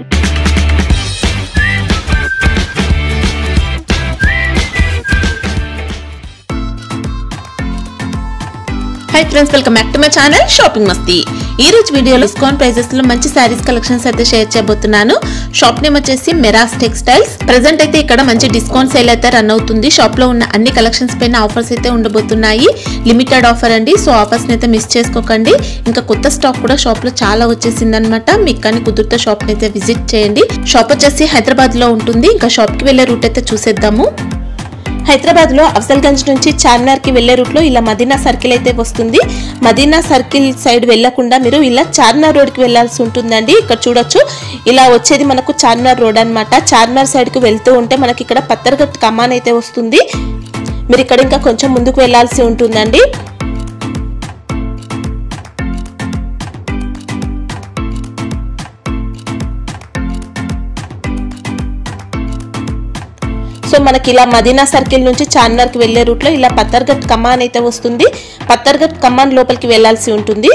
High friends welcome back to my channel shopping Masti ఈ రోజు వీడియోలో డిస్కౌంట్ ప్రైజెస్ లో మంచి శారీస్ కలెక్షన్స్ అయితే షేర్ చేయబోతున్నాను షాప్ నేమ్ వచ్చేసి మెరాస్ టెక్స్టైల్స్ ప్రెసెంట్ అయితే ఇక్కడ మంచి డిస్కౌంట్ సేల్ అయితే రన్ అవుతుంది షాప్ లో ఉన్న అన్ని కలెక్షన్స్ పైన ఆఫర్స్ అయితే ఉండబోతున్నాయి లిమిటెడ్ ఆఫర్ అండి సో ఆఫర్స్ అయితే మిస్ చేసుకోకండి ఇంకా కొత్త స్టాక్ కూడా షాప్ లో చాలా వచ్చేసింది అనమాట మీకు కానీ కుదిరితే షాప్ అయితే విజిట్ చేయండి షాప్ వచ్చేసి హైదరాబాద్ లో ఉంటుంది ఇంకా షాప్ కి వెళ్ళే రూట్ అయితే చూసేద్దాము హైదరాబాద్ లో అఫ్జల్గంజ్ నుంచి చార్మినార్ కి వెళ్లే రూట్ లో ఇలా మదీనా సర్కిల్ అయితే వస్తుంది మదీనా సర్కిల్ సైడ్ వెళ్లకుండా మీరు ఇలా చార్మినార్ రోడ్ కి వెళ్లాల్సి ఉంటుందండి ఇక్కడ చూడొచ్చు ఇలా వచ్చేది మనకు చార్మినార్ రోడ్ అన్నమాట చార్మినార్ సైడ్ కి వెళ్తూ ఉంటే మనకి ఇక్కడ పత్తర్గట్ కమాన్ అయితే వస్తుంది మీరు ఇక్కడ ఇంకా కొంచెం ముందుకు వెళ్లాల్సి ఉంటుందండి సో మనకి ఇలా మదీనా సర్కిల్ నుంచి చార్మినార్కి వెళ్లే రూట్లో ఇలా పత్తర్గట్ కమాన్ అయితే వస్తుంది పత్తర్గట్ కమాన్ లోపలికి వెళ్లాల్సి ఉంటుంది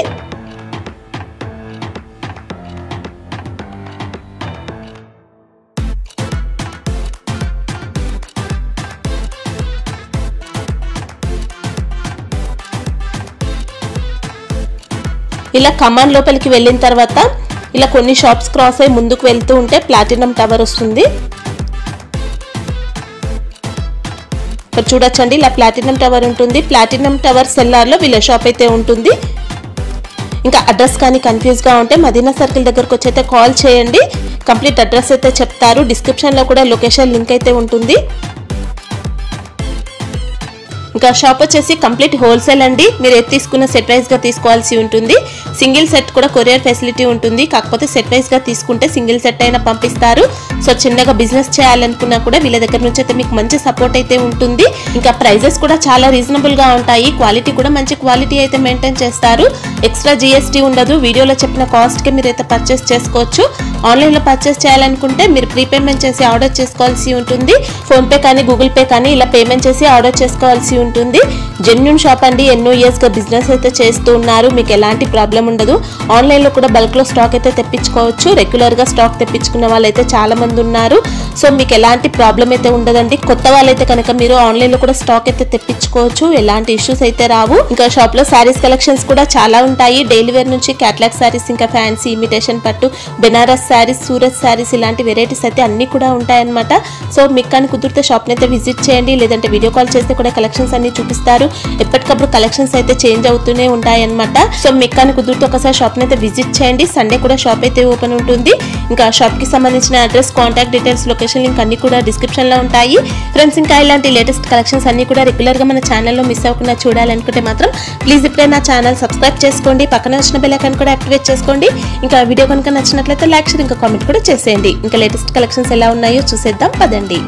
ఇలా కమాన్ లోపలికి వెళ్ళిన తర్వాత ఇలా కొన్ని షాప్స్ క్రాస్ అయ్యి ముందుకు వెళ్తూ ఉంటే ప్లాటినం టవర్ వస్తుంది ఇక్కడ చూడొచ్చండి ఇలా ప్లాటినం టవర్ ఉంటుంది ప్లాటినం టవర్ సెల్లార్లో వీళ్ళ షాప్ అయితే ఉంటుంది ఇంకా అడ్రస్ కానీ కన్ఫ్యూజ్గా ఉంటే మదీనా సర్కిల్ దగ్గరకు వచ్చి అయితే కాల్ చేయండి కంప్లీట్ అడ్రస్ అయితే చెప్తారు డిస్క్రిప్షన్లో కూడా లొకేషన్ లింక్ అయితే ఉంటుంది ఇంకా షాప్ వచ్చేసి కంప్లీట్ హోల్సేల్ అండి మీరు ఏది తీసుకున్న సెట్ వైజ్ గా తీసుకోవాల్సి ఉంటుంది సింగిల్ సెట్ కూడా కొరియర్ ఫెసిలిటీ ఉంటుంది కాకపోతే సెట్ వైజ్ గా తీసుకుంటే సింగిల్ సెట్ అయినా పంపిస్తారు సో చిన్నగా బిజినెస్ చేయాలనుకున్నా కూడా వీళ్ళ దగ్గర నుంచి అయితే మీకు మంచి సపోర్ట్ అయితే ఉంటుంది ఇంకా ప్రైజెస్ కూడా చాలా రీజనబుల్ గా ఉంటాయి క్వాలిటీ కూడా మంచి క్వాలిటీ అయితే మెయింటైన్ చేస్తారు ఎక్స్ట్రా జిఎస్టీ ఉండదు వీడియోలో చెప్పిన కాస్ట్ కి మీరు అయితే పర్చేస్ చేసుకోవచ్చు ఆన్లైన్ లో పర్చేస్ చేయాలనుకుంటే మీరు ప్రీపేమెంట్ చేసి ఆర్డర్ చేసుకోవాల్సి ఉంటుంది ఫోన్ పే కానీ గూగుల్ పే కానీ ఇలా పేమెంట్ చేసి ఆర్డర్ చేసుకోవాల్సి ఉంటుంది జెన్యున్ షాప్ అండి ఎన్నో ఇయర్స్ గా బిజినెస్ అయితే చేస్తూ ఉన్నారు మీకు ఎలాంటి ప్రాబ్లం ఉండదు ఆన్లైన్ లో కూడా బల్క్ లో స్టాక్ అయితే తెప్పించుకోవచ్చు రెగ్యులర్ గా స్టాక్ తెప్పించుకున్న వాళ్ళైతే చాలా మంది ఉన్నారు సో మీకు ఎలాంటి ప్రాబ్లం అయితే ఉండదండి కొత్త వాళ్ళైతే కనుక మీరు ఆన్లైన్ లో కూడా స్టాక్ అయితే తెప్పించుకోవచ్చు ఎలాంటి ఇష్యూస్ అయితే రావు ఇంకా షాప్ లో శారీస్ కలెక్షన్స్ కూడా చాలా ఉంటాయి డైలీ వేర్ నుంచి క్యాట్లాగ్ శారీస్ ఇంకా ఫ్యాన్సీ ఇమిటేషన్ పట్టు బెనారస్ శారీస్ సూరత్ శారీస్ ఇలాంటి వెరైటీస్ అయితే అన్ని కూడా ఉంటాయన్నమాట సో మీకు కానీ కుదిరితే షాప్ని అయితే విజిట్ చేయండి లేదంటే వీడియో కాల్ చేస్తే కూడా కలెక్షన్స్ అన్ని చూపిస్తారు ఎప్పటికప్పుడు కలెక్షన్స్ అయితే చేంజ్ అవుతూనే ఉంటాయి అనమాట సో మీకు కానీ కుదిరితే ఒకసారి షాప్ని అయితే విజిట్ చేయండి సండే కూడా షాప్ అయితే ఓపెన్ ఉంటుంది ఇంకా షాప్ కి సంబంధించిన address contact details location link అన్ని కూడా డిస్క్రిప్షన్ లో ఉంటాయి ఫ్రెండ్స్ ఇంకా ఇలాంటి లేటెస్ట్ కలెక్షన్స్ అన్ని కూడా రెగ్యులర్ గా మన ఛానల్లో మిస్ అవ్వకుండా చూడాలనుకుంటే మాత్రం ప్లీజ్ ఇప్పుడే నా ఛానల్ సబ్స్క్రైబ్ చేసుకోండి పక్కన వచ్చిన బెల్ ఐకాన్ కూడా యాక్టివేట్ చేసుకోండి ఇంకా వీడియో కనుక నచ్చినట్లయితే లైక్ షేర్ ఇంకా కామెంట్ కూడా చేసేయండి ఇంకా లేటెస్ట్ కలెక్షన్స్ ఎలా ఉన్నాయో చూసేద్దాం పదండి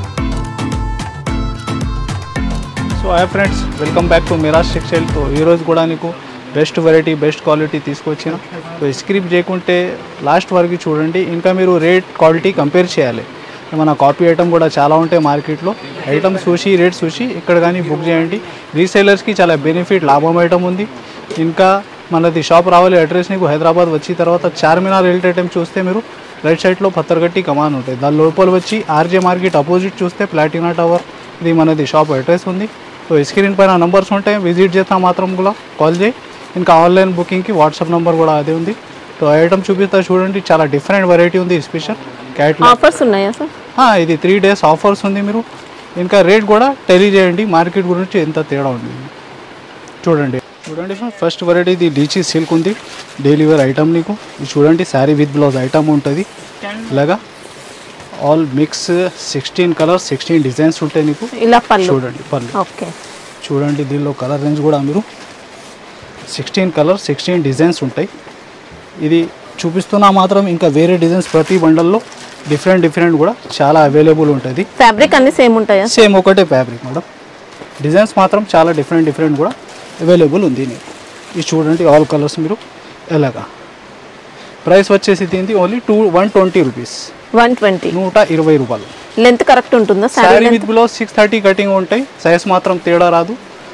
so hi friends welcome back to Miraj textile తో ఈరోజు కూడా నీకు బెస్ట్ వెరైటీ బెస్ట్ క్వాలిటీ తీసుకొచ్చిన సో స్క్రిప్ చేయకుంటే లాస్ట్ వరకు చూడండి ఇంకా మీరు రేట్ క్వాలిటీ కంపేర్ చేయాలి మన కాపీ ఐటమ్ కూడా చాలా ఉంటాయి మార్కెట్లో ఐటమ్ చూసి రేట్ చూసి ఇక్కడ కానీ బుక్ చేయండి రీసేలర్స్కి చాలా బెనిఫిట్ లాభం ఐటమ్ ఉంది ఇంకా మనది షాప్ రావాలి అడ్రస్ నీకు హైదరాబాద్ వచ్చిన తర్వాత చార్మినార్ రిలేటెడ్ ఐటమ్ చూస్తే మీరు రైట్ సైడ్లో పత్తరగట్టి కమాన్ ఉంటుంది దాని లోపల వచ్చి ఆర్జే మార్కెట్ అపోజిట్ చూస్తే ప్లాటినా టవర్ ఇది మనది షాప్ అడ్రస్ ఉంది సో స్క్రీన్ పైన నంబర్స్ ఉంటాయి విజిట్ చేస్తా మాత్రం కూడా కాల్ చేయి ఇంకా ఆన్లైన్ బుకింగ్కి వాట్సాప్ నెంబర్ కూడా అదే ఉంది సో ఐటమ్ చూపిస్తా చూడండి చాలా డిఫరెంట్ వెరైటీ ఉంది స్పెషల్ క్యాట్లాగ్ ఆఫర్స్ ఉన్నాయా సార్ ఇది త్రీ డేస్ ఆఫర్స్ ఉంది మీరు ఇంకా రేట్ కూడా తెలియజేయండి మార్కెట్ గురించి ఎంత తేడా ఉంది చూడండి చూడండి ఫస్ట్ వెరైటీ ఇది డీచీ సిల్క్ ఉంది డైలీ వేర్ ఐటమ్ నీకు ఇది చూడండి శారీ విత్ బ్లౌజ్ ఐటమ్ ఉంటుంది ఇలాగా all mix sixteen colours sixteen designs ఉంటాయి నీకు ఇలా పళ్ళు చూడండి పళ్ళు ఓకే చూడండి దీనిలో కలర్ రేంజ్ కూడా మీరు సిక్స్టీన్ కలర్ సిక్స్టీన్ డిజైన్స్ ఉంటాయి ఇది చూపిస్తున్నా మాత్రం ఇంకా వేరే డిజైన్స్ ప్రతి బండల్లో డిఫరెంట్ డిఫరెంట్ కూడా చాలా అవైలబుల్ ఉంటుంది ఫ్యాబ్రిక్ అన్ని సేమ్ ఉంటాయా సేమ్ ఒకటే ఫ్యాబ్రిక్ మేడం డిజైన్స్ మాత్రం చాలా డిఫరెంట్ డిఫరెంట్ కూడా అవైలబుల్ ఉంది నీకు ఇది చూడండి ఆల్ కలర్స్ మీరు ఎలాగా ప్రైస్ వచ్చేసి దీనిది only two one twenty rupees one twenty నూట ఇరవై రూపాయలు లెంత్ కరెక్ట్ ఉంటుందా sari with blouse six thirty cutting ఉంటాయి సైజ్ మాత్రం తేడా రాదు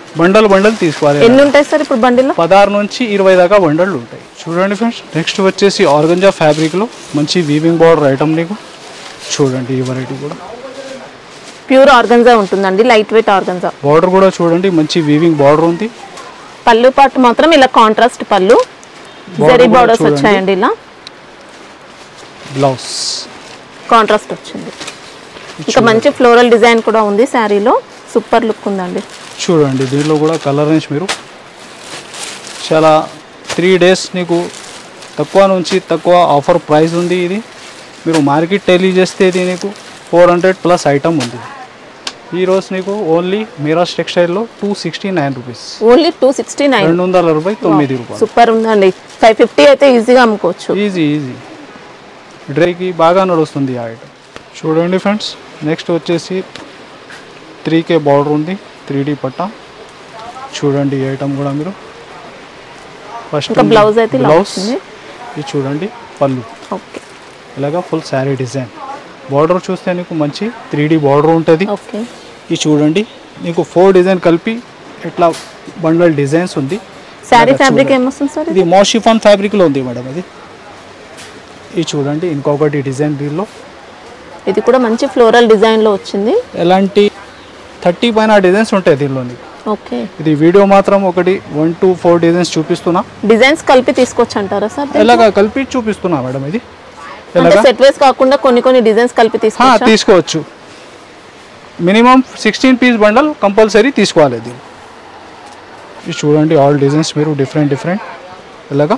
బండల్ బండల్ తీసుకోవాలి ఎన్ని ఉంటాయి సార్ ఇప్పుడు బండిలో పదహారు నుంచి ఇరవై దాకా బండళ్ళు ఉంటాయి చూడండి ఫ్రెండ్స్ నెక్స్ట్ వచ్చేసి ఆర్గంజా ఫ్యాబ్రిక్లో మంచి వీవింగ్ బార్డర్ ఐటమ్ నీకు చూడండి ఈ వెరైటీ కూడా ప్యూర్ ఆర్గన్జా ఉంటుందండి లైట్ వెయిట్ ఆర్గన్జా బార్డర్ కూడా చూడండి మంచి వీవింగ్ బార్డర్ ఉంది పళ్ళు పాటు మాత్రం ఇలా కాంట్రాస్ట్ పళ్ళు Border జరీ కూడా బార్డర్స్ చూడండి. వచ్చాయండి ఇలా బ్లౌజ్ కాంట్రాస్ట్ వచ్చింది ఇంకా మంచి ఫ్లోరల్ డిజైన్ కూడా ఉంది శారీలో సూపర్ లుక్ ఉందండి చూడండి దీనిలో కూడా కలర్ రేంజ్ మీరు చాలా త్రీ డేస్ నీకు తక్కువ నుంచి తక్కువ ఆఫర్ ప్రైస్ ఉంది ఇది మీరు మార్కెట్ టెలీ చేస్తే ఇది నీకు ఫోర్ హండ్రెడ్ ప్లస్ ఐటమ్ ఉంది ఈరోజు నీకు ఓన్లీ మీరాజ్ టెక్స్టైల్లో two sixty nine rupees only two sixty nine రెండు వందల అరవై తొమ్మిది రూపాయలు సూపర్ ఉందండి ఫైవ్ ఫిఫ్టీ అయితే ఈజీగా అమ్ముకోవచ్చు ఈజీ ఈజీ డ్రైకి బాగా నడుస్తుంది ఆ ఐటమ్ చూడండి ఫ్రెండ్స్ నెక్స్ట్ వచ్చేసి త్రీ కే బార్డర్ ఉంది త్రీ డీ పట్ట చూడండి ఈ ఐటమ్ కూడా మీరు ఫస్ట్ ఇంకా బ్లౌజ్ అయితే ఇలా బ్లౌజ్ వచ్చింది ఇది చూడండి పళ్ళు ఓకే ఇలాగా ఫుల్ శారీ డిజైన్ బార్డర్ చూస్తే నీకు మంచి త్రీ డీ బార్డర్ ఉంటుంది ఓకే ఇది చూడండి నీకు ఫోర్ డిజైన్ కలిపి ఇట్లా బండల్ డిజైన్స్ ఉంది శారీ ఇలాగా ఫ్యాబ్రిక్ చూడండి. ఏమొస్తుంది సార్ ఇది మోషిఫాన్ ఫ్యాబ్రిక్లో ఉంది మేడం ఇది ఇది చూడండి ఇంకొకటి డిజైన్ దీనిలో ఇది కూడా మంచి ఫ్లోరల్ డిజైన్ లో వచ్చింది ఎలాంటి థర్టీ పైన డిజైన్స్ ఉంటాయి దీనిలో నీకు ఓకే ఇది వీడియో మాత్రం ఒకటి వన్ టు ఫోర్ డిజైన్స్ చూపిస్తున్నా డిజైన్స్ కలిపి తీసుకొచ్చి అంటారా సార్ ఎలాగా కలిపి చూపిస్తున్నా మేడం ఇది అంటే ఎలాగా సెట్ వైస్ కాకుండా కొన్ని కొన్ని డిజైన్స్ కలిపి హా, తీసుకోవచ్చా తీసుకోవచ్చు minimum sixteen piece bundle compulsory తీసుకోవాలి దీన్ని ఇది చూడండి ఆల్ డిజైన్స్ మీరు డిఫరెంట్ డిఫరెంట్ ఎలాగా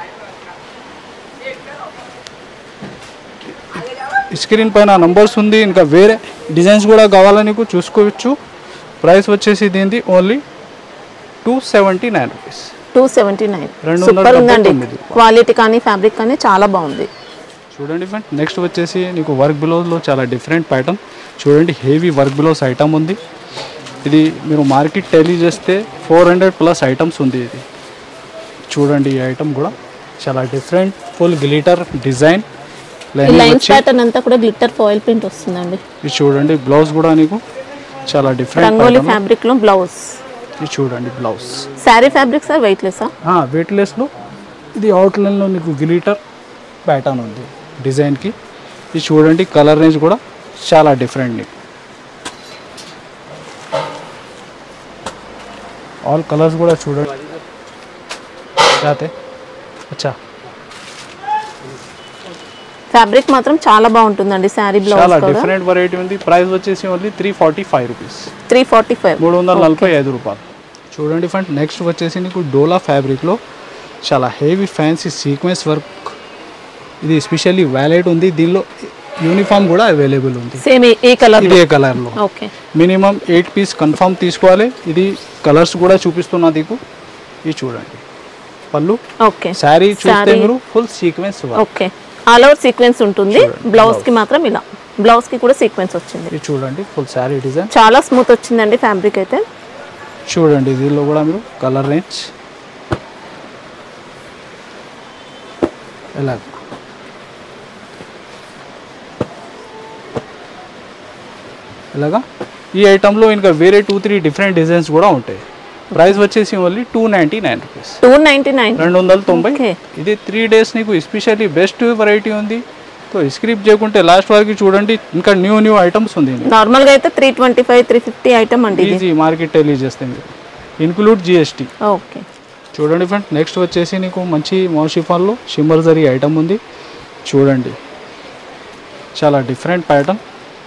స్క్రీన్ పైన నంబర్స్ ఉంది ఇంకా వేరే డిజైన్స్ కూడా కావాలని నీకు చూసుకోవచ్చు ప్రైస్ వచ్చేసి దీనిది only two seventy nine rupees two seventy nine రెండు వందల సూపర్ డెబ్బై ఉందండి తొమ్మిది. క్వాలిటీ కానీ ఫ్యాబ్రిక్ కానీ చాలా బాగుంది చూడండి ఫ్రెండ్ నెక్స్ట్ వచ్చేసి నీకు వర్క్ బిలోస్లో చాలా డిఫరెంట్ ప్యాటర్న్ చూడండి హెవీ వర్క్ బిలోస్ ఐటమ్ ఉంది ఇది మీరు మార్కెట్ టెలీ చేస్తే ఫోర్ హండ్రెడ్ ప్లస్ ఐటమ్స్ ఉంది ఇది చూడండి ఈ ఐటమ్ కూడా చాలా డిఫరెంట్ ఫుల్ గ్లిటర్ డిజైన్ ఈ లైనింగ్ లైన్స్ వచ్చి ప్యాటర్న్ అంతా కూడా గ్లిటర్ ఫాయిల్ ప్రింట్ వస్తుందండి ఇది చూడండి బ్లౌజ్ కూడా నీకు చాలా డిఫరెంట్ రంగోలీ ఫ్యాబ్రిక్ లో బ్లౌజ్ ఇది చూడండి blouse sari fabric sir weight లెస్సా వెయిట్లెస్లో ఇది అవుట్లైన్లో నీకు గ్లిటర్ ప్యాటర్న్ ఉంది డిజైన్కి ఇది చూడండి కలర్ రేంజ్ కూడా చాలా డిఫరెంట్ నీకు ఆల్ కలర్స్ కూడా చూడండి జాతే అచ్చా ఫ్యాబ్రిక్ మాత్రం చాలా బాగుంటుందండి శారీ బ్లౌజ్ చాలా కూడా డిఫరెంట్ వెరైటీ ఉంది ప్రైస్ వచ్చేసి only three forty five rupees three forty five మూడు వందల నలభై ఐదు రూపాయలు చూడండి ఫ్రెండ్ నెక్స్ట్ వచ్చేసి నీకు డోలా ఫ్యాబ్రిక్లో చాలా హెవీ ఫ్యాన్సీ సీక్వెన్స్ వర్క్ ఇది ఎస్పెషల్లీ వ్యాలెట్ ఉంది దీనిలో యూనిఫామ్ కూడా అవైలబుల్ ఉంది సేమ్ ఈ కలర్ ఇదే కలర్లో okay minimum eight piece confirm తీసుకోవాలి ఇది కలర్స్ కూడా చూపిస్తున్నా నీకు ఇది చూడండి పళ్ళు ఓకే శారీ చూస్తే Saree. మీరు full sequence okay all over sequence ఉంటుంది చూడండి, బ్లౌజ్ కి మాత్రం ఇలా బ్లౌజ్ కి కూడా సీక్వెన్స్ వచ్చింది ఇది చూడండి ఫుల్ శారీ డిజైన్ చాలా స్మూత్ వచ్చిందండి ఫ్యాబ్రిక్ అయితే చూడండి దీనిలో కూడా మీరు కలర్ రేంజ్ ఎలా ఇలాగా ఈ ఐటెంలో ఇంకా వేరే టూ త్రీ డిఫరెంట్ డిజైన్స్ కూడా ఉంటాయి ప్రైస్ వచ్చేసి only two ninety nine rupees two ninety nine రెండు వందల తొంభై Okay. ఇది త్రీ డేస్ నీకు ఎస్పెషల్లీ బెస్ట్ వెరైటీ ఉంది సో స్క్రిప్ట్ చేయకుంటే లాస్ట్ వరకు చూడండి ఇంకా న్యూ న్యూ ఐటమ్స్ ఉంది నార్మల్ గా అయితే three twenty five three fifty item అండి ఇది ఈజీ మార్కెట్ టెలీ చేస్తే మీరు ఇన్క్లూడ్ జిఎస్టీ ఓకే చూడండి ఫ్రెండ్ నెక్స్ట్ వచ్చేసి నీకు మంచి మోషిఫాల్లో షిమ్మర్ జరీ ఐటమ్ ఉంది చూడండి చాలా డిఫరెంట్ ప్యాటర్న్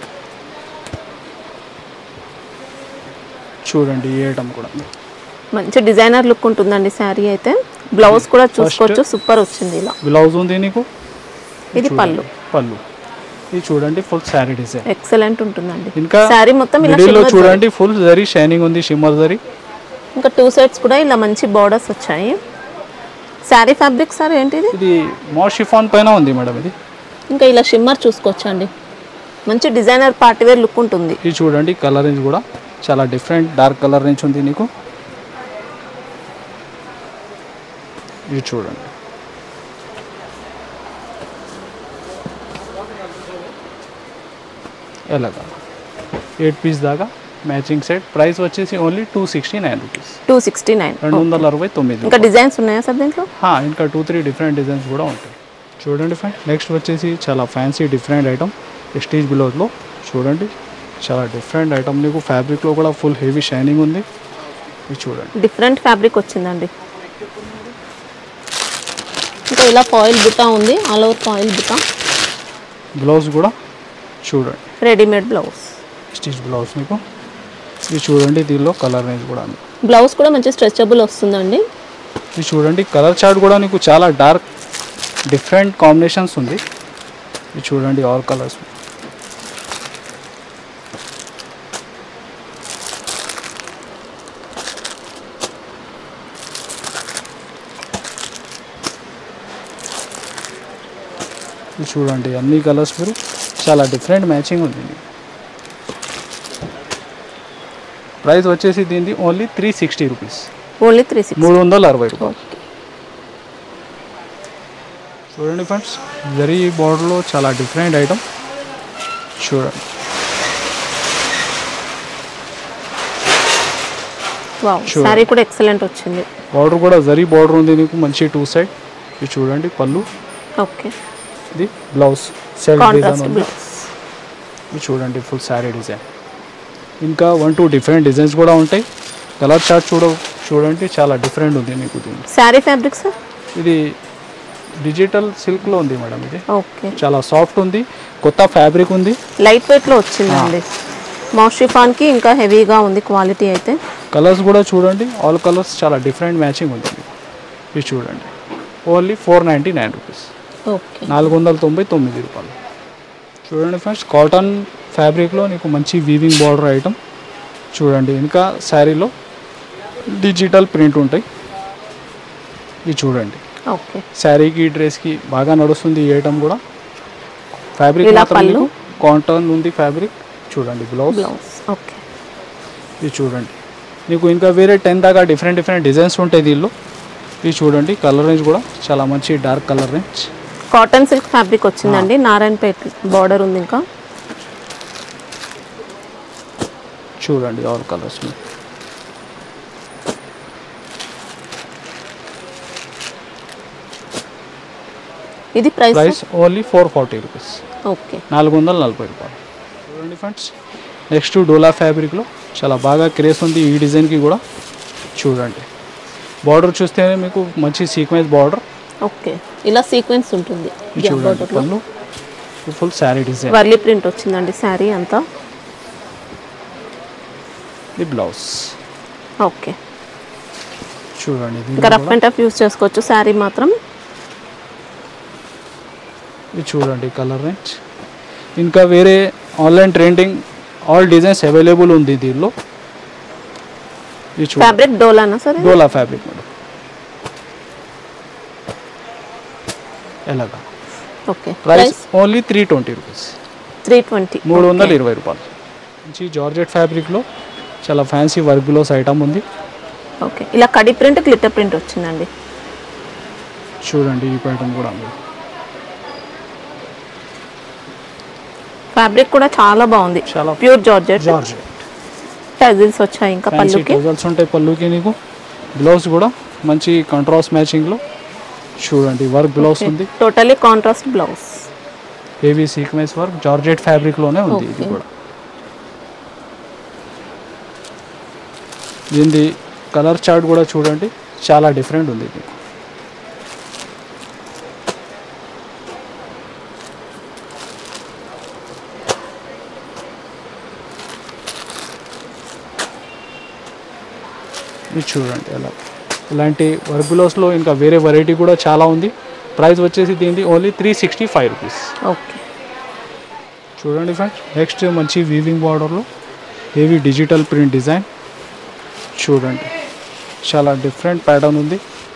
చూడండి ఈ ఐటమ్ కూడా మంచి డిజైనర్ లుక్ ఉంటుందండి శారీ అయితే బ్లౌజ్ కూడా చూసుకోవచ్చు సూపర్ వచ్చింది ఇలా బ్లౌజ్ ఉంది నీకు ఇది పళ్ళు పళ్ళు ఇది చూడండి ఫుల్ శారీ డిజైన్ ఎక్సలెంట్ ఉంటుందండి ఇంకా శారీ మొత్తం ఇలా మిడిల్లో shimmer చూడండి ఫుల్ జరీ షైనింగ్ ఉంది షిమ్మర్ జరీ జరీ. ఇంకా టూ సైడ్స్ కూడా ఇలా మంచి బార్డర్స్ వచ్చాయి శారీ ఫ్యాబ్రిక్ సార్ ఏంటిది ఇది మోషిఫాన్ పైన ఉంది మేడం ఇది ఇంకా ఇలా షిమ్మర్ చూసుకోవచ్చండి మంచి డిజైనర్ పార్టీ వేర్ లుక్ ఉంటుంది ఇది చూడండి కలర్ రేంజ్ కూడా చాలా డిఫరెంట్ డార్క్ కలర్ రేంజ్ ఉంది నీకు ఇది చూడండి ఎలాగా ఎయిట్ పీస్ దాకా మ్యాచింగ్ సెట్ ప్రైస్ వచ్చేసి only two sixty nine rupees two sixty nine రెండు వందల అరవై తొమ్మిది ఇంకా డిజైన్స్ ఉన్నాయా సార్ దీంట్లో హా, ఇంకా టూ త్రీ డిఫరెంట్ డిజైన్స్ కూడా ఉంటాయి చూడండి ఫ్రెండ్ నెక్స్ట్ వచ్చేసి చాలా ఫ్యాన్సీ డిఫరెంట్ ఐటమ్ స్టేజ్ బిలోలో చూడండి చాలా డిఫరెంట్ ఐటమ్ నీకు ఫ్యాబ్రిక్లో కూడా ఫుల్ హెవీ షైనింగ్ ఉంది ఇది చూడండి డిఫరెంట్ ఫ్యాబ్రిక్ వచ్చిందండి ఇంకా ఇలా పాయిల్ బుటా ఉంది ఆల్ ఓవర్ పాయిల్ బుటా బ్లౌజ్ కూడా చూడండి రెడీమేడ్ బ్లౌజ్ స్టిచ్ బ్లౌజ్ మీకు ఇది చూడండి దీనిలో కలర్ రేంజ్ కూడా ఉంది బ్లౌజ్ కూడా మంచి స్ట్రెచబుల్ వస్తుందండి ఇది చూడండి కలర్ చార్ట్ కూడా నీకు చాలా డార్క్ డిఫరెంట్ కాంబినేషన్స్ ఉంది ఇది చూడండి ఆల్ కలర్స్ ఇది చూడండి అన్ని కలర్స్ మీరు చాలా డిఫరెంట్ మ్యాచింగ్ ఉంది ఇది. ప్రైస్ వచ్చేసి దీనిది only three sixty rupees only three six మూడు వందల అరవై రూపాయలు చూడండి ఫ్రెండ్స్ జరీ బార్డర్లో చాలా డిఫరెంట్ ఐటమ్ చూడండి వావ్ Sure. శారీ కూడా ఎక్సలెంట్ వచ్చింది బార్డర్ కూడా జరీ బార్డర్ ఉంది నీకు మంచి టూ సైడ్ ఇది చూడండి పళ్ళు ఓకే ఇది బ్లౌజ్ సెల్ఫ్ డిజైన్ కాంట్రాస్ట్ ఉంది బ్లౌజ్ ఇది చూడండి ఫుల్ శారీ డిజైన్ ఇంకా వన్ టూ డిఫరెంట్ డిజైన్స్ కూడా ఉంటాయి కలర్ చార్ట్ చూడ చూడండి చాలా డిఫరెంట్ ఉంది మీకు దీన్ని శారీ ఫ్యాబ్రిక్ సార్ ఇది డిజిటల్ సిల్క్లో ఉంది మేడం ఇది ఓకే చాలా సాఫ్ట్ ఉంది కొత్త ఫ్యాబ్రిక్ ఉంది లైట్ వెయిట్లో వచ్చిందండి మౌషిఫాన్కి ఇంకా హెవీగా ఉంది క్వాలిటీ అయితే కలర్స్ కూడా చూడండి ఆల్ కలర్స్ చాలా డిఫరెంట్ మ్యాచింగ్ ఉంది మీకు. ఇది చూడండి only four ninety nine rupees okay నాలుగు వందల తొంభై తొమ్మిది రూపాయలు చూడండి ఫ్రెండ్స్ కాటన్ ఫ్యాబ్రిక్లో నీకు మంచి వీవింగ్ బార్డర్ ఐటమ్ చూడండి ఇంకా శారీలో డిజిటల్ ప్రింట్ ఉంటాయి ఇది చూడండి ఓకే శారీకి డ్రెస్కి బాగా నడుస్తుంది ఈ ఐటమ్ కూడా ఫ్యాబ్రిక్ ఇలా మాత్రం పళ్ళు? మీకు కాటన్ ఉంది ఫ్యాబ్రిక్ చూడండి బ్లౌజ్ బ్లౌజ్ ఓకే ఇది చూడండి మీకు ఇంకా వేరే టెన్ దాకా డిఫరెంట్ డిఫరెంట్ డిజైన్స్ ఉంటాయి దీనిలో ఇది చూడండి కలర్ రేంజ్ కూడా చాలా మంచి dark colour range cotton silk fabric వచ్చిందండి నారాయణపేట బార్డర్ ఉంది ఇంకా చూడండి ఆల్ కలర్స్ ఇది price price only four forty rupees okay నాలుగు వందల నలభై రూపాయలు చూడండి ఫ్రెండ్స్ నెక్స్ట్ డోలా ఫ్యాబ్రిక్లో చాలా బాగా క్రేస్ ఉంది ఈ డిజైన్కి కూడా చూడండి బార్డర్ చూస్తేనే మీకు మంచి సీక్వెన్స్ బార్డర్ ఓకే ఇలా సీక్వెన్స్ ఉంటుంది చూడండి బార్డర్లో పళ్ళు full sari design Warli print వచ్చిందండి శారీ అంతా ఇది బ్లౌజ్ ఓకే చూడండి ఇంకా దీనిలో రఫ్ అండ్ టఫ్ యూస్ చేసుకోవచ్చు శారీ మాత్రం ఇది చూడండి కలర్ రేంజ్ ఇంకా వేరే online trending all designs available ఉంది దీనిలో ఇది చూడండి ఫ్యాబ్రిక్ డోలానా సరే డోలా ఫ్యాబ్రిక్ మేడం ఎలాగా okay price price only three twenty rupees three twenty మూడు వందల ఇరవై రూపాయలు మంచి జార్జెట్ ఫ్యాబ్రిక్లో చాలా ఫ్యాన్సీ వర్క్ గ్లోస్ ఐటమ్ ఉంది ఓకే ఇలా కడి ప్రింట్ గ్లిటర్ ప్రింట్ వచ్చిందండి చూడండి ఈ ఐటమ్ కూడా ఉంది ఫ్యాబ్రిక్ కూడా చాలా బాగుంది చాలా ప్యూర్ జార్జెట్ జార్జెట్ టజిల్స్ వచ్చాయి ఇంకా ఫ్యాన్సీ పళ్ళుకి టజల్స్ ఉంటాయి పళ్ళుకి నీకు బ్లౌజ్ కూడా మంచి కాంట్రాస్ట్ మ్యాచింగ్లో చూడండి వర్క్ బ్లౌజ్ ఉంది totally contrast blouse heavy sequence work georgette ఫ్యాబ్రిక్లోనే ఉంది ఇది Okay. కూడా దీనిది కలర్ చార్ట్ కూడా చూడండి చాలా డిఫరెంట్ ఉంది ఇది ఇది చూడండి ఎలా ఇలాంటి వర్క్ బ్లౌస్లో ఇంకా వేరే వెరైటీ కూడా చాలా ఉంది ప్రైస్ వచ్చేసి దీనిది only three sixty five rupees okay చూడండి ఫ్రెండ్స్ నెక్స్ట్ మంచి వీవింగ్ బార్డర్లో హెవీ డిజిటల్ ప్రింట్ డిజైన్ చూడండి చాలా డిఫరెంట్ ప్యాటర్న్ ఉంది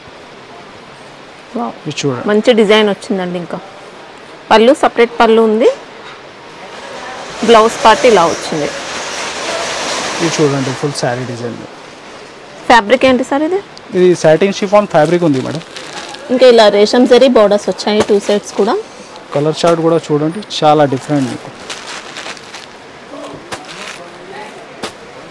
ఇది చూడండి మంచి డిజైన్ వచ్చిందండి ఇంకా పళ్ళు సపరేట్ పళ్ళు ఉంది బ్లౌజ్ పార్ట్ ఇలా వచ్చింది ఇది చూడండి ఫుల్ శారీ డిజైన్ ఫ్యాబ్రిక్ ఏంటి సార్ ఇది ఇది సాటిన్ షిఫాన్ ఫ్యాబ్రిక్ ఉంది మేడం ఇంకా ఇలా రేషం జరీ బోర్డర్స్ వచ్చాయి టూ సైడ్స్ కూడా కలర్ చార్ట్ కూడా చూడండి చాలా డిఫరెంట్ మీకు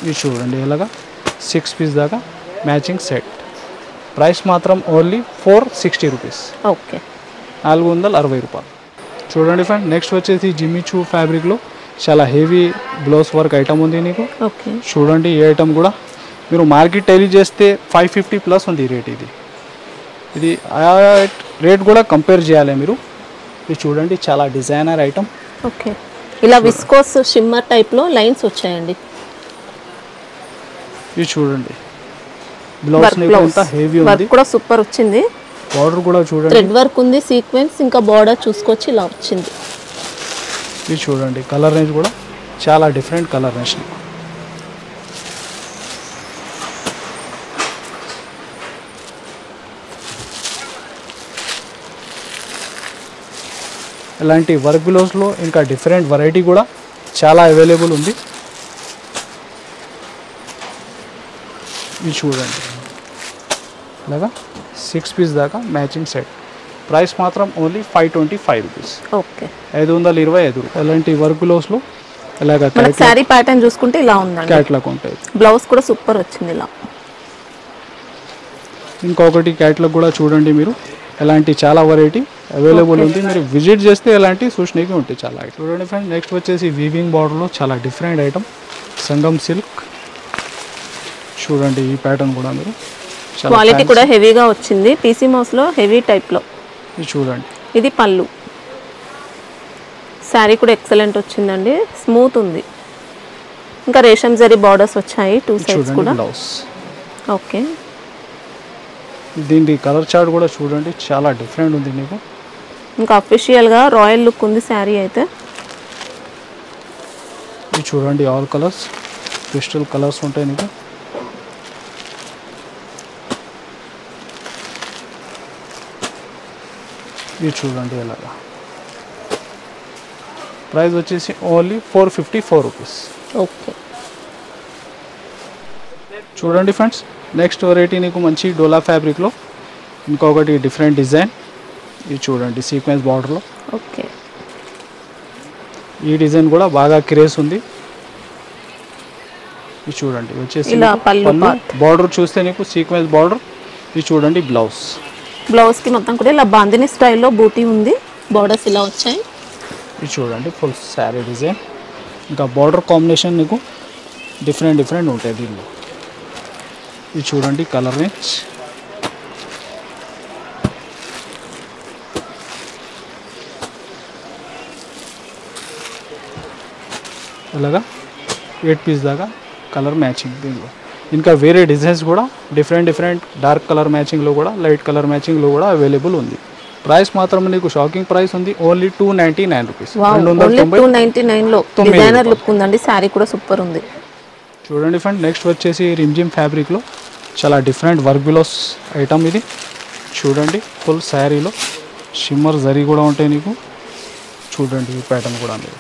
ఇది చూడండి ఇలాగా సిక్స్ పీస్ దాకా మ్యాచింగ్ సెట్ ప్రైస్ మాత్రం only four sixty rupees okay నాలుగు వందల అరవై రూపాయలు చూడండి ఫ్రెండ్ నెక్స్ట్ వచ్చేసి జిమ్మిచూ ఫ్యాబ్రిక్లో చాలా హెవీ బ్లౌజ్ వర్క్ ఐటమ్ ఉంది నీకు ఓకే చూడండి ఈ ఐటమ్ కూడా మీరు మార్కెట్ టెలి చేస్తే ఫైవ్ ఫిఫ్టీ ప్లస్ ఉంది రేట్ ఇది ఇది ఆ రేట్ కూడా కంపేర్ చేయాలి మీరు ఇది చూడండి చాలా డిజైనర్ ఐటమ్ ఓకే ఇలా విస్కోస్ షిమ్మర్ టైప్లో లైన్స్ వచ్చాయండి ఇది చూడండి బ్లౌజ్ వర్క్ నీకు బ్లౌజ్ ఎంత హెవీ ఉంది వర్క్ కూడా సూపర్ వచ్చింది బార్డర్ కూడా చూడండి థ్రెడ్ వర్క్ ఉంది సీక్వెన్స్ ఇంకా బార్డర్ చూసుకొచ్చి ఇలా వచ్చింది ఇది చూడండి కలర్ రేంజ్ కూడా చాలా డిఫరెంట్ కలర్ రేంజ్ ఇలాంటి వర్క్ బ్లౌజ్లో ఇంకా డిఫరెంట్ వెరైటీ కూడా చాలా అవైలబుల్ ఉంది ఇది చూడండి ఇలాగా సిక్స్ పీస్ దాకా మ్యాచింగ్ సెట్ ప్రైస్ మాత్రం only five twenty five rupees okay ఐదు వందల ఇరవై ఐదు ఇలాంటి వర్క్ బ్లౌజ్లో ఇలాగ మనకి శారీ ప్యాటర్న్ చూసుకుంటే ఇలా ఉందండి క్యాట్లాగ్ ఉంటాయి బ్లౌజ్ కూడా సూపర్ వచ్చింది ఇలా ఇంకొకటి క్యాట్లాగ్ కూడా చూడండి మీరు ఇలాంటి చాలా వెరైటీ అవైలబుల్ ఉంది మీరు విజిట్ చేస్తే ఇలాంటి సూచనకి ఉంటాయి చాలా item. చూడండి ఫ్రెండ్ నెక్స్ట్ వచ్చేసి వీవింగ్ బార్డర్లో చాలా డిఫరెంట్ ఐటమ్ సంగం సిల్క్ చూడండి ఈ ప్యాటర్న్ కూడా మీరు చాలా క్వాలిటీ fancy. కూడా హెవీగా వచ్చింది పీసీ మౌస్లో హెవీ టైప్లో ఇది చూడండి ఇది పళ్ళు శారీ కూడా ఎక్సలెంట్ వచ్చిందండి స్మూత్ ఉంది ఇంకా రేషం జరీ బార్డర్స్ వచ్చాయి టూ ఇది సైడ్స్ చూడండి కూడా బ్లౌజ్ ఓకే దీని కలర్ చార్ట్ కూడా చూడండి చాలా డిఫరెంట్ ఉంది మీకు ఇంకా అఫీషియల్గా రాయల్ లుక్ ఉంది శారీ అయితే ఇది చూడండి ఆల్ కలర్స్ క్రిస్టల్ కలర్స్ ఉంటాయి నీకు ఇది చూడండి ఇలాగా ప్రైస్ వచ్చేసి only four fifty four rupees okay చూడండి ఫ్రెండ్స్ నెక్స్ట్ వెరైటీ నీకు మంచి డోలా ఫ్యాబ్రిక్లో ఇంకొకటి డిఫరెంట్ డిజైన్ ఇది చూడండి సీక్వెన్స్ బార్డర్లో ఓకే ఈ డిజైన్ కూడా బాగా క్రేజ్ ఉంది ఇది చూడండి వచ్చేసి ఇలా పళ్ళు part. బార్డర్ చూస్తే నీకు సీక్వెన్స్ బార్డర్ ఇది చూడండి బ్లౌజ్ బ్లౌజ్కి మొత్తం కూడా ఇలా బాందిని స్టైల్లో బూటీ ఉంది బార్డర్స్ ఇలా వచ్చాయి ఇది చూడండి ఫుల్ శారీ డిజైన్ ఇంకా బార్డర్ కాంబినేషన్ నీకు డిఫరెంట్ డిఫరెంట్ ఉంటాయి దీనిలో ఇది చూడండి కలర్ రేంజ్ ఇలాగా ఎయిట్ పీస్ దాకా కలర్ మ్యాచింగ్ దీనిలో ఇంకా వేరే డిజైన్స్ కూడా డిఫరెంట్ డిఫరెంట్ డార్క్ కలర్ మ్యాచింగ్లో కూడా లైట్ కలర్ మ్యాచింగ్లో కూడా అవైలబుల్ ఉంది ప్రైస్ మాత్రం నీకు షాకింగ్ ప్రైస్ ఉంది only two ninety nine rupees రెండు వందల ఓన్లీ తొంభై టూ నైన్టీ నైన్లో తొమ్మిది డిజైనర్ రూపాయలు. లుక్ ఉందండి శారీ కూడా సూపర్ ఉంది చూడండి ఫ్రెండ్ నెక్స్ట్ వచ్చేసి రిమ్జిమ్ ఫ్యాబ్రిక్లో చాలా డిఫరెంట్ వర్క్ బిలోస్ ఐటమ్ ఇది చూడండి ఫుల్ శారీలో షిమ్మర్ జరీ కూడా ఉంటాయి నీకు చూడండి ఈ ప్యాటర్న్ కూడా మీరు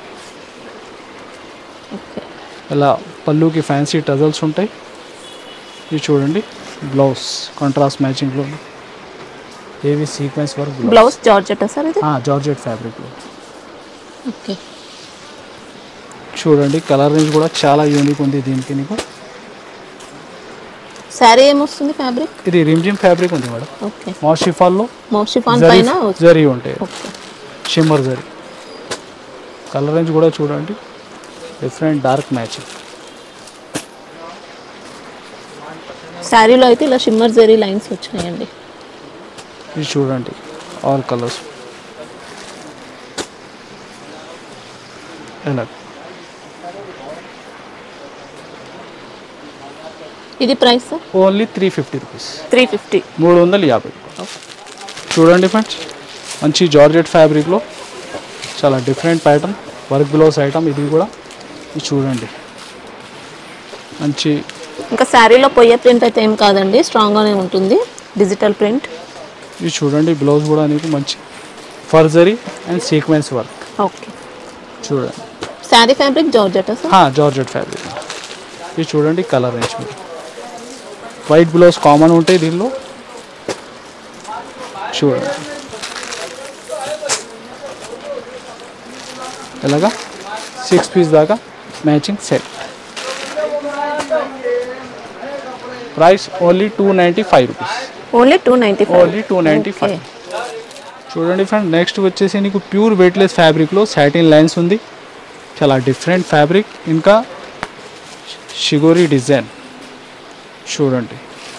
ఓకే ఇలా పళ్ళుకి ఫ్యాన్సీ టజల్స్ ఉంటాయి ఇది చూడండి బ్లౌజ్ కాంట్రాస్ట్ మ్యాచింగ్లో ఏవి sequence work blouse georgette sir ఇది జార్జెట్ ఫ్యాబ్రిక్లో ఓకే చూడండి కలర్ రేంజ్ కూడా చాలా యూనిక్ ఉంది దీనికి నీకు శారీ ఏమొస్తుంది ఫ్యాబ్రిక్ ఇది రిమ్జిమ్ ఫ్యాబ్రిక్ ఉంది మేడం ఓకే మాషిఫాల్లో మోషిఫాన్ జరీ పైన జరీ ఉంటాయి okay shimmer zari colour range కూడా చూడండి డిఫరెంట్ డార్క్ మ్యాచింగ్ శారీలో అయితే ఇలా షిమ్మర్ జరీ లైన్స్ వచ్చాయండి ఇది చూడండి ఆల్ కలర్స్ ఎలా ఇది price only three fifty rupees three fifty మూడు వందల యాభై చూడండి ఫ్రెండ్స్ మంచి జార్జెట్ ఫ్యాబ్రిక్లో చాలా different pattern work blouse item ఇది కూడా ఇది చూడండి మంచి ఇంకా శారీలో పొయ్య ప్రింట్ అయితే ఏం కాదండి స్ట్రాంగ్గానే ఉంటుంది డిజిటల్ ప్రింట్ ఇది చూడండి బ్లౌజ్ కూడా నీకు మంచి ఫర్జరీ అండ్ సీక్వెన్స్ వర్క్ ఓకే చూడండి sari fabric georgette sir georgette fabric ఇది చూడండి కలర్ రేంజ్ మీరు వైట్ బ్లౌజ్ కామన్ ఉంటాయి దీనిలో చూడండి ఎలాగా సిక్స్ పీస్ దాకా matching set price only two ninety five rupees only two ninety five only two ninety five చూడండి ఫ్రెండ్ నెక్స్ట్ వచ్చేసి నీకు ప్యూర్ వెయిట్లెస్ ఫ్యాబ్రిక్లో సాటిన్ లైన్స్ ఉంది చాలా డిఫరెంట్ ఫ్యాబ్రిక్ ఇంకా షిగోరి డిజైన్ చూడండి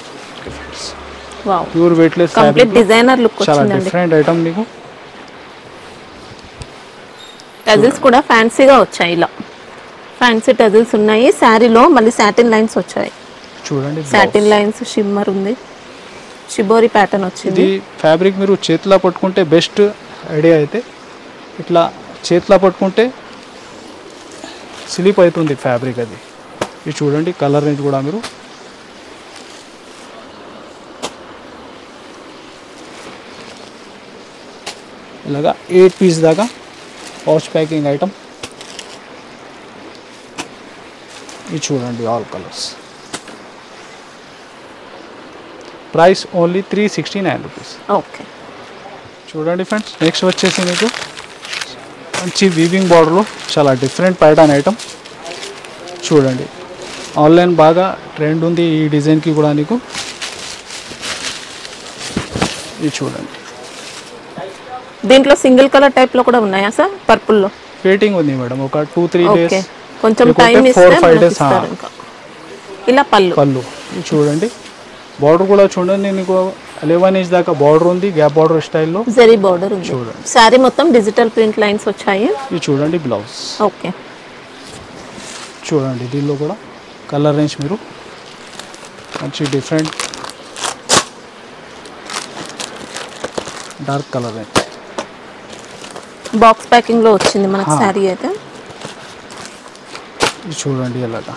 wow pure weightless complete fabric designer look చాలా వచ్చిందండి డిఫరెంట్ ఐటమ్ నీకు టజిల్స్ కూడా ఫ్యాన్సీగా వచ్చాయి ఇలా ఫ్యాన్సీ టజిల్స్ ఉన్నాయి శారీలో మళ్ళీ సాటిన్ లైన్స్ వచ్చాయి చూడండి సాటిన్ లైన్స్ షిమ్మర్ ఉంది షిబోరి ప్యాటర్న్ వచ్చింది ఇది ఫ్యాబ్రిక్ మీరు చేతిలో పట్టుకుంటే బెస్ట్ ఐడియా అయితే ఇట్లా చేతిలో పట్టుకుంటే స్లిప్ అవుతుంది ఫ్యాబ్రిక్ అది ఇది చూడండి కలర్ రేంజ్ కూడా మీరు ఇలాగా ఎయిట్ పీస్ దాకా పౌచ్ ప్యాకింగ్ ఐటమ్ ఇది చూడండి all colours price only three sixty nine rupees okay చూడండి ఫ్రెండ్స్ నెక్స్ట్ వచ్చేసి మీకు మంచి వీవింగ్ బార్డర్లో చాలా డిఫరెంట్ ప్యాటర్న్ ఐటమ్ చూడండి ఆన్లైన్ బాగా ట్రెండ్ ఉంది ఈ డిజైన్కి కూడా నీకు ఇది చూడండి దీంట్లో సింగిల్ కలర్ టైప్ లో కూడా ఉన్నాయా సార్ పర్పుల్ లో వెయిటింగ్ ఉంది మేడం ఒక టూ త్రీ ఓకే డేస్ కొంచెం లేకుంటే టైం four, ఇస్తే five మనకి days, ఇస్తారు ఆ. ఇంకా ఇలా పళ్ళు పళ్ళు ఇది చూడండి బార్డర్ కూడా చూడండి నీకు ఎలెవెన్ ఇంచ్ దాకా బార్డర్ ఉంది గ్యాప్ బార్డర్ స్టైల్లో జరీ బార్డర్ ఉంది చూడండి. శారీ మొత్తం డిజిటల్ ప్రింట్ లైన్స్ వచ్చాయి ఇది చూడండి బ్లౌజ్ ఓకే చూడండి దీనిలో కూడా కలర్ రేంజ్ మీరు మంచి different dark colour range box packing లో వచ్చింది మనకి ఆ. శారీ అయితే ఇది చూడండి ఎలాగా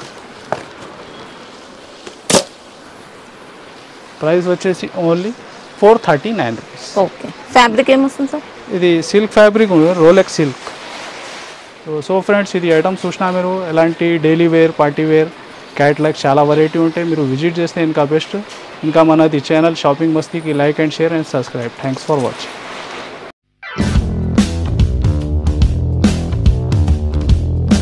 ప్రైస్ వచ్చేసి only four thirty nine rupees okay fabric ఏమొస్తుంది సార్ ఇది silk fabric Rolex silk so friends ఇది ఐటమ్ చూసినా మీరు ఎలాంటి daily wear party wear catalogue చాలా వెరైటీ ఉంటాయి మీరు విజిట్ చేస్తే ఇంకా బెస్ట్ ఇంకా మనది ఛానల్ షాపింగ్ మస్తీకి like and share and subscribe thanks for watching